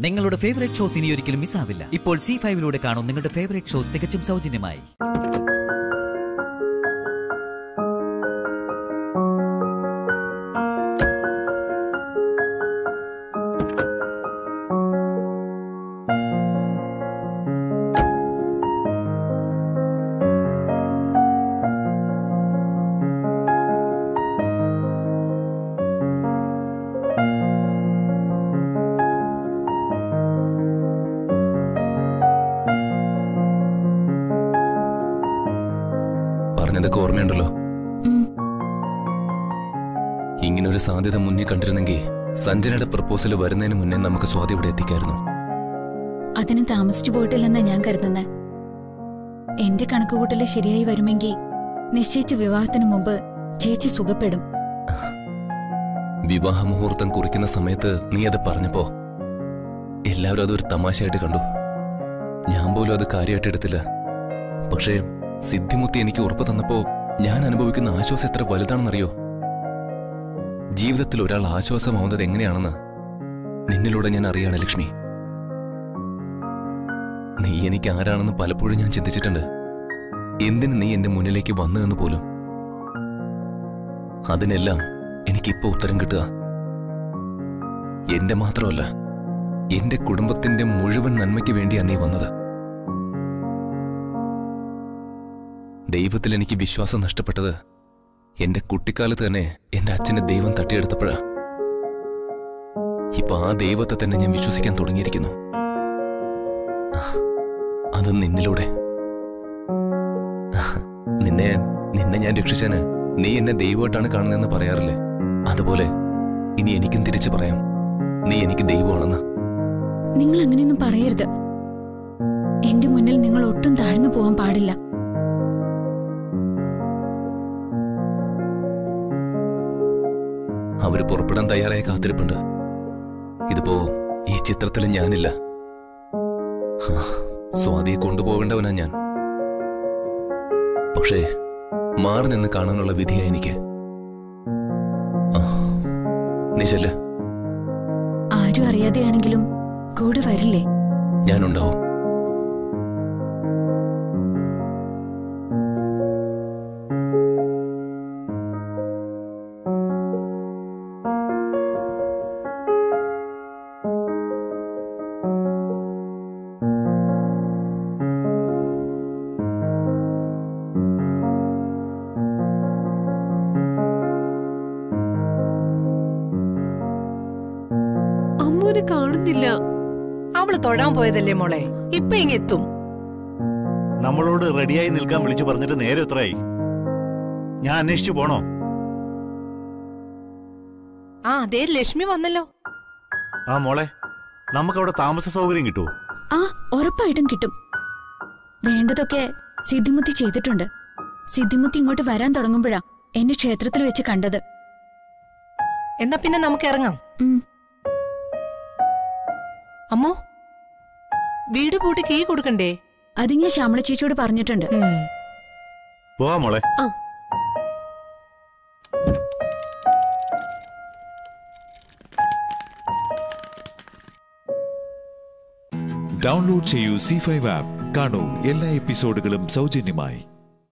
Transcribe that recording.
നിങ്ങളുടെ favourite shows ഇനി ഒരിക്കലും മിസ്സാവില്ല ഇപ്പോൾ സി ഫൈവിലൂടെ കാണും നിങ്ങളുടെ ഫേവറേറ്റ് ഷോ തികച്ചും സൗജന്യമായി പറഞ്ഞതൊക്കെ ഓർമ്മയുണ്ടല്ലോ ഉം. ഇങ്ങനൊരു സാധ്യത മുന്നിൽ കണ്ടിരുന്നെങ്കിൽ സഞ്ജനയുടെ പ്രപ്പോസൽ വരുന്നതിന് മുന്നേ നമുക്ക് സ്വാതി ഇവിടെ എത്തിക്കായിരുന്നു അതിന് താമസിച്ചു പോയിട്ടില്ലെന്നാ ഞാൻ കരുതുന്നത് എന്റെ കണക്കുകൂട്ടല് ശരിയായി വരുമെങ്കിൽ നിശ്ചയിച്ച വിവാഹത്തിന് മുമ്പ് ചേച്ചി സുഖപ്പെടും വിവാഹ മുഹൂർത്തം കുറിക്കുന്ന സമയത്ത് നീ അത് പറഞ്ഞപ്പോ എല്ലാവരും അതൊരു തമാശയായിട്ട് കണ്ടു ഞാൻ പോലും അത് കാര്യമായിട്ട് എടുത്തില്ല പക്ഷേ സിദ്ധിമുത്തി എനിക്ക് ഉറപ്പ് തന്നപ്പോ ഞാൻ അനുഭവിക്കുന്ന ആശ്വാസം എത്ര വലുതാണെന്നറിയോ ജീവിതത്തിൽ ഒരാൾ ആശ്വാസമാവുന്നത് എങ്ങനെയാണെന്ന് നിന്നിലൂടെ ഞാൻ അറിയാണ് ലക്ഷ്മി നീ എനിക്ക് ആരാണെന്ന് പലപ്പോഴും ഞാൻ ചിന്തിച്ചിട്ടുണ്ട് എന്തിന് നീ എന്റെ മുന്നിലേക്ക് വന്നു എന്ന് പോലും അതിനെല്ലാം എനിക്കിപ്പോ ഉത്തരം കിട്ടുക എന്റെ മാത്രമല്ല എന്റെ കുടുംബത്തിന്റെ മുഴുവൻ നന്മയ്ക്ക് വേണ്ടിയാ നീ വന്നത് ദൈവത്തിൽ എനിക്ക് വിശ്വാസം നഷ്ടപ്പെട്ടത് എന്റെ കുട്ടിക്കാലത്ത് തന്നെ എന്റെ അച്ഛനെ ദൈവം തട്ടിയെടുത്തപ്പോഴാ ഇപ്പൊ ആ ദൈവത്തെ തന്നെ ഞാൻ വിശ്വസിക്കാൻ തുടങ്ങിയിരിക്കുന്നു അത് നിന്നിലൂടെ നിന്നെ നിന്നെ ഞാൻ രക്ഷിച്ചാന് നീ എന്നെ ദൈവമായിട്ടാണ് കാണുന്നതെന്ന് പറയാറില്ലേ അതുപോലെ ഇനി എനിക്കും തിരിച്ചു പറയാം നീ എനിക്ക് ദൈവമാണെന്ന് നിങ്ങൾ അങ്ങനെയൊന്നും പറയരുത് എന്റെ മുന്നിൽ നിങ്ങൾ ഒട്ടും താഴ്ന്നു പോകാൻ പാടില്ല അവര് പുറപ്പെടാൻ തയ്യാറായ കാത്തിരിപ്പുണ്ട് ഇതിപ്പോ ഈ ചിത്രത്തിൽ ഞാനില്ല ഹാ, സ്വാതിയെ കൊണ്ടുപോകേണ്ടവനാ ഞാൻ പക്ഷേ മാറി നിന്ന് കാണാനുള്ള വിധിയാ എനിക്ക് ആ, നീ ചെല്ല് ആരും അറിയാതെയാണെങ്കിലും കൂടെ വരില്ലേ ഞാനുണ്ടാവും അമ്മൂനെ കാണുന്നില്ല അവള് തൊഴാൻ പോയതല്ലേ മോളെ ഇപ്പൊ ഇങ്ങെത്തും നമ്മളോട് റെഡിയായി നിൽക്കാൻ വിളിച്ചു പറഞ്ഞിട്ട് നേരെ എത്രയായി ഞാൻ അന്വേഷിച്ചു പോണോ ആ അതേ ലക്ഷ്മി വന്നല്ലോ ആ മോളെ നമുക്കവിടെ താമസ സൗകര്യം കിട്ടുമോ ആ ഉറപ്പായിട്ടും കിട്ടും വേണ്ടതൊക്കെ സിദ്ധിമുത്തി ചെയ്തിട്ടുണ്ട് സിദ്ധിമുത്തി ഇങ്ങോട്ട് വരാൻ തുടങ്ങുമ്പോഴാ എന്നെ ക്ഷേത്രത്തിൽ വെച്ച് കണ്ടത് എന്നാ പിന്നെ നമുക്ക് ഇറങ്ങാം ഉം. അമ്മോ വീട് പൂട്ടി കീ കൊടുക്കണ്ടേ അത് ഞാൻ ശ്യാമള ചേച്ചിയോട് പറഞ്ഞിട്ടുണ്ട് ഉം. പോവാ മോളെ ഡൗൺലോഡ് ചെയ്യൂ സി ഫൈവ് ആപ്പ് കാണൂ എല്ലാ എപ്പിസോഡുകളും സൗജന്യമായി